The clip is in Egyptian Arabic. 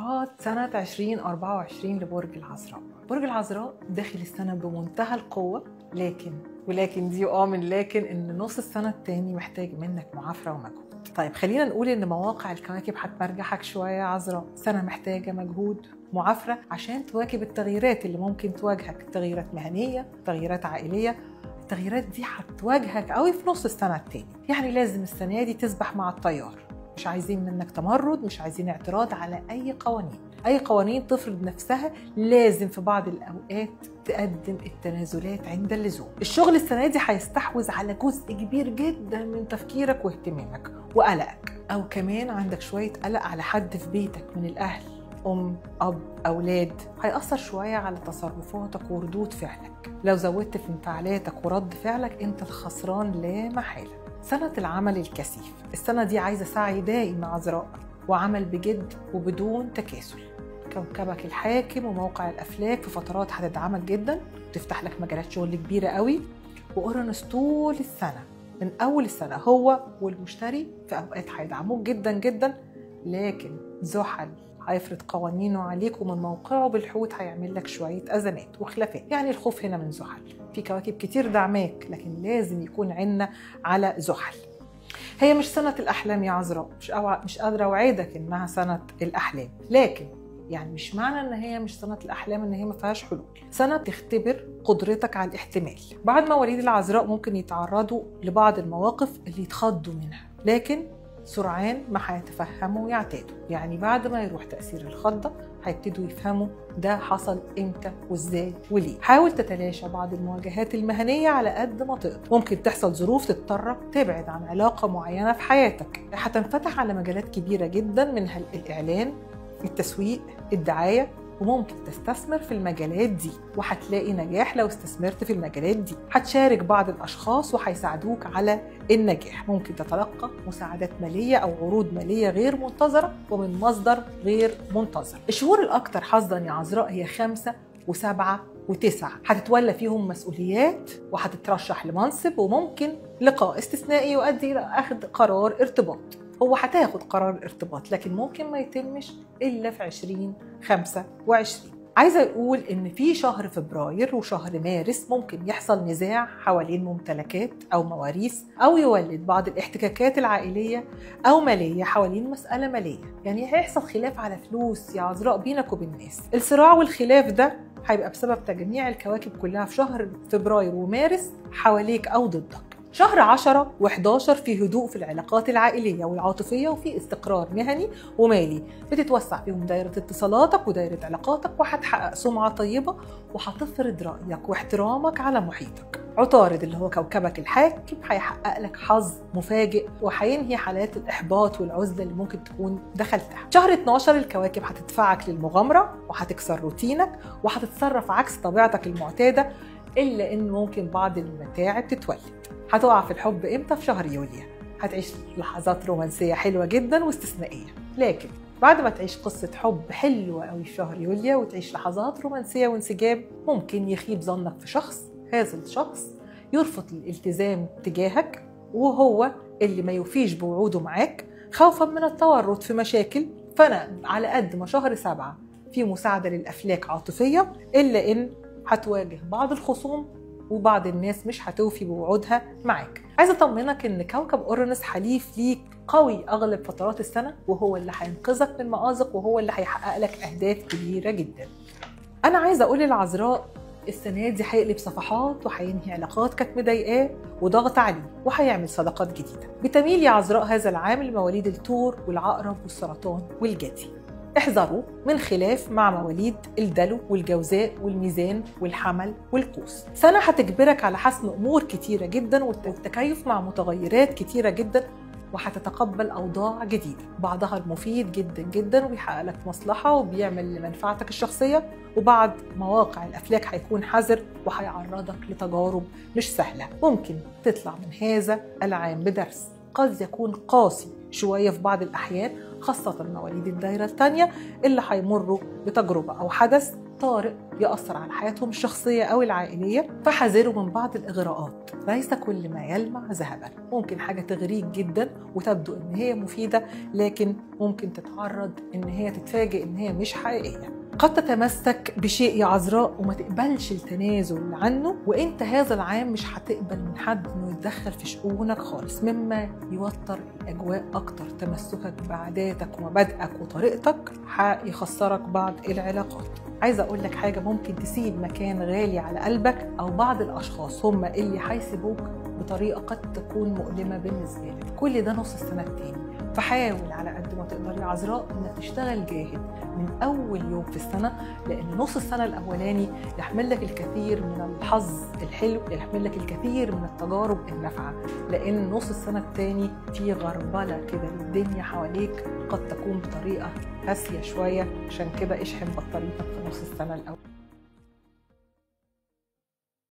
توقعات سنة 2024 لبرج العذراء برج العذراء داخل السنة بمنتهى القوة لكن ولكن دي اه من لكن ان نص السنة التاني محتاج منك معافرة ومجهود طيب خلينا نقول ان مواقع الكواكب هتمرجحك شوية يا عذراء سنة محتاجة مجهود معافرة عشان تواكب التغييرات اللي ممكن تواجهك تغييرات مهنية تغييرات عائلية التغييرات دي هتواجهك قوي في نص السنة التاني يعني لازم السنة دي تسبح مع التيار مش عايزين منك تمرد مش عايزين اعتراض على اي قوانين اي قوانين تفرض نفسها لازم في بعض الاوقات تقدم التنازلات عند اللزوم الشغل السنه دي هيستحوذ على جزء كبير جدا من تفكيرك واهتمامك وقلقك او كمان عندك شويه قلق على حد في بيتك من الاهل ام اب اولاد هيأثر شويه على تصرفاتك وردود فعلك لو زودت في انفعالاتك ورد فعلك انت الخسران لا محاله سنة العمل الكثيف السنة دي عايزة سعي دائم عذراء وعمل بجد وبدون تكاسل كوكبك الحاكم وموقع الأفلاك في فترات هتدعمك جدا وتفتح لك مجالات شغل كبيرة قوي وأورانوس طول السنة من أول السنة هو والمشتري في أوقات هيدعموك جدا جدا لكن زحل هيفرض قوانينه عليك ومن موقعه بالحوت هيعمل لك شوية أزمات وخلافات يعني الخوف هنا من زحل في كواكب كتير دعماك لكن لازم يكون عنا على زحل هي مش سنة الأحلام يا عذراء مش أوع... مش قادرة أوعدك إنها سنة الأحلام لكن يعني مش معنى ان هي مش سنه الاحلام ان هي ما فيهاش حلول سنه تختبر قدرتك على الاحتمال بعد مواليد العذراء ممكن يتعرضوا لبعض المواقف اللي يتخضوا منها لكن سرعان ما هيتفهموا ويعتادوا يعني بعد ما يروح تأثير الخضة هيبتدوا يفهموا ده حصل امتى وازاي وليه حاول تتلاشى بعض المواجهات المهنية على قد ما تقدر ممكن تحصل ظروف تضطرك تبعد عن علاقة معينة في حياتك هتنفتح على مجالات كبيرة جدا منها الإعلان التسويق الدعاية وممكن تستثمر في المجالات دي وهتلاقي نجاح لو استثمرت في المجالات دي هتشارك بعض الاشخاص وهيساعدوك على النجاح ممكن تتلقى مساعدات ماليه او عروض ماليه غير منتظره ومن مصدر غير منتظر الشهور الاكثر حظا يا عذراء هي خمسة وسبعة وتسعة هتتولى فيهم مسؤوليات وهتترشح لمنصب وممكن لقاء استثنائي يؤدي إلى أخذ قرار ارتباط هو هتاخد قرار الارتباط لكن ممكن ما يتمش الا في 2025 عايزه اقول ان في شهر فبراير وشهر مارس ممكن يحصل نزاع حوالين ممتلكات او مواريث او يولد بعض الاحتكاكات العائليه او ماليه حوالين مساله ماليه يعني هيحصل خلاف على فلوس يا عذراء بينك وبين الناس الصراع والخلاف ده هيبقى بسبب تجميع الكواكب كلها في شهر فبراير ومارس حواليك او ضدك شهر 10 و11 في هدوء في العلاقات العائلية والعاطفية وفي استقرار مهني ومالي بتتوسع فيهم دايرة اتصالاتك ودايرة علاقاتك وهتحقق سمعة طيبة وهتفرض رأيك واحترامك على محيطك عطارد اللي هو كوكبك الحاكم هيحقق لك حظ مفاجئ وهينهي حالات الإحباط والعزلة اللي ممكن تكون دخلتها شهر 12 الكواكب هتدفعك للمغامرة وهتكسر روتينك وهتتصرف عكس طبيعتك المعتادة إلا إن ممكن بعض المتاعب تتولد هتقع في الحب امتى في شهر يوليو هتعيش لحظات رومانسية حلوة جدا واستثنائية لكن بعد ما تعيش قصة حب حلوة قوي في شهر يوليو وتعيش لحظات رومانسية وانسجام ممكن يخيب ظنك في شخص هذا الشخص يرفض الالتزام تجاهك وهو اللي ما يوفيش بوعوده معاك خوفا من التورط في مشاكل فأنا على قد ما شهر سبعة في مساعدة للأفلاك عاطفية إلا إن هتواجه بعض الخصوم وبعض الناس مش هتوفي بوعودها معاك عايزه اطمنك ان كوكب اورانوس حليف ليك قوي اغلب فترات السنه وهو اللي هينقذك من مآزق وهو اللي هيحقق لك اهداف كبيره جدا انا عايزه اقول للعذراء السنه دي هيقلب صفحات وهينهي علاقات كانت مضايقاه وضغط عليه وهيعمل صداقات جديده بتميل يا عذراء هذا العام لمواليد الثور والعقرب والسرطان والجدي احذروا من خلاف مع مواليد الدلو والجوزاء والميزان والحمل والقوس سنة هتجبرك على حسم أمور كتيرة جدا والتكيف مع متغيرات كتيرة جدا وهتتقبل أوضاع جديدة بعضها المفيد جدا جدا وبيحقق لك مصلحة وبيعمل لمنفعتك الشخصية وبعض مواقع الأفلاك هيكون حذر وهيعرضك لتجارب مش سهلة ممكن تطلع من هذا العام بدرس قد يكون قاسي شوية في بعض الأحيان خاصة مواليد الدايرة الثانية اللي هيمروا بتجربة أو حدث طارئ يأثر على حياتهم الشخصية أو العائلية فحذروا من بعض الإغراءات ليس كل ما يلمع ذهبا ممكن حاجة تغريك جدا وتبدو إن هي مفيدة لكن ممكن تتعرض إن هي تتفاجئ إن هي مش حقيقية قد تتمسك بشيء يا عذراء وما تقبلش التنازل عنه وانت هذا العام مش هتقبل من حد انه يتدخل في شؤونك خالص مما يوتر الاجواء اكتر تمسكك بعاداتك ومبادئك وطريقتك هيخسرك بعض العلاقات عايزه اقول لك حاجه ممكن تسيب مكان غالي على قلبك او بعض الاشخاص هم اللي هيسيبوك بطريقه قد تكون مؤلمه بالنسبه لك كل ده نص السنه التاني فحاول على قد ما تقدر يا عذراء انك تشتغل جاهد من اول يوم في السنه لان نص السنه الاولاني يحمل لك الكثير من الحظ الحلو يحمل لك الكثير من التجارب النافعه لان نص السنه الثاني في غربله كده للدنيا حواليك قد تكون بطريقه قاسيه شويه عشان كده اشحن بطاريتك في نص السنه الاول